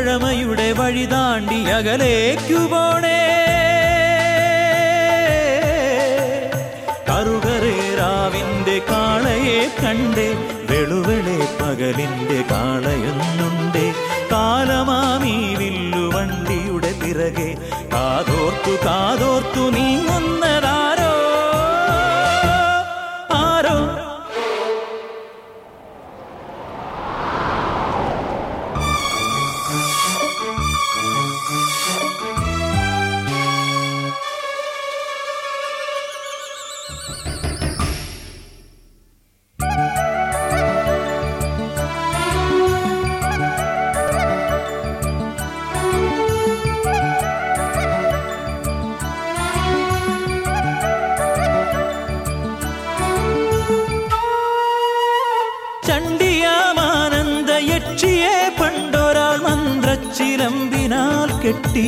പഴമയുടെ വഴി താണ്ടി അകലേക്കു പോണേ കറുകറേറാവിന്റെ കാളയെ കണ്ടേ വെളുവെളെ പകലിന്റെ കാളയൊന്നുണ്ടേ കാലമാമീ വില്ലുവണ്ടിയുടെ പിറകെ കാതോർത്തു കാതോർത്തു നീങ്ങുന്നതാരോ ആരോ ചണ്ടിയാമാനന്ദ യക്ഷിയെ പണ്ടൊരാൾ മന്ത്രച്ചിലമ്പിനാൽ കെട്ടി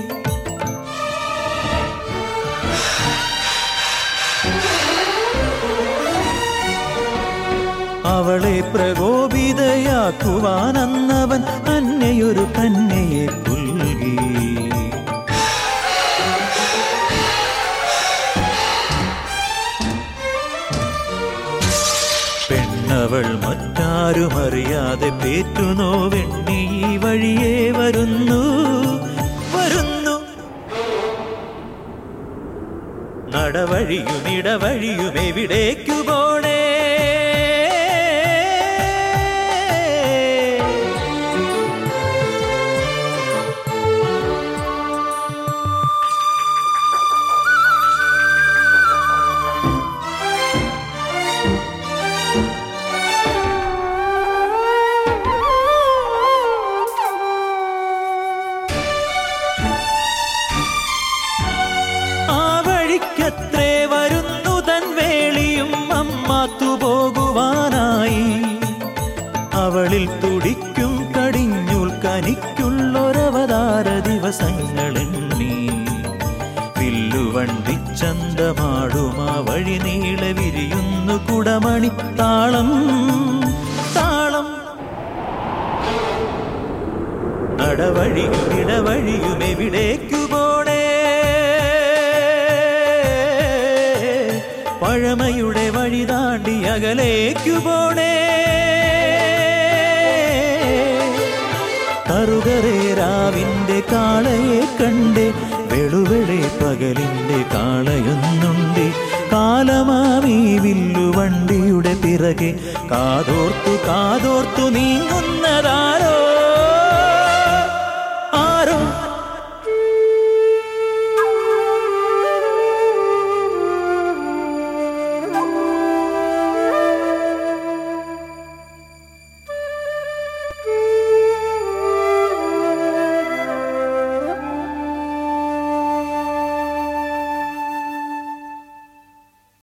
അവളെ പ്രകോപിതയാക്കുവാനന്നവൻ അന്നയൊരു കന്യയെ പുൽകി പെണ്ണവൾ മറ്റാരുമറിയാതെ പേറ്റുനോവെണ്ണി ഈ വഴിയേ വരുന്നു വരുന്നു നടവഴിയും ഇടവഴിയും എവിടേക്കു പോണേ ആ വഴിക്കത്രേ വരുന്നു തൻ വേളിയും അമ്മാത്തു പോകുവാനായി അവളിൽ തുടിക്കും കടിഞ്ഞുൽ കനിക്കുള്ളൊരവതാര ദിവസങ്ങളെണ്ണി വില്ലുവണ്ടി ചന്തമാടും ആ വഴി നീളെ വിരിയുന്നു കുടമണി താളം താളം നടവഴിയും ഇടവഴിയും എവിടേക്കു പോണേ പഴമയുടെ വഴി താണ്ടി അകലേക്കു പോണേ കറുകറേറാവിന്റെ കാളയെ കണ്ടേ വെളുവെളെ പകലിന്റെ കാളയൊന്നുണ്ട് കാലമാമീ വില്ലുവണ്ടിയുടെ പിറകെ കാതോർത്തു കാതോർത്തു നീങ്ങുന്നതാരോ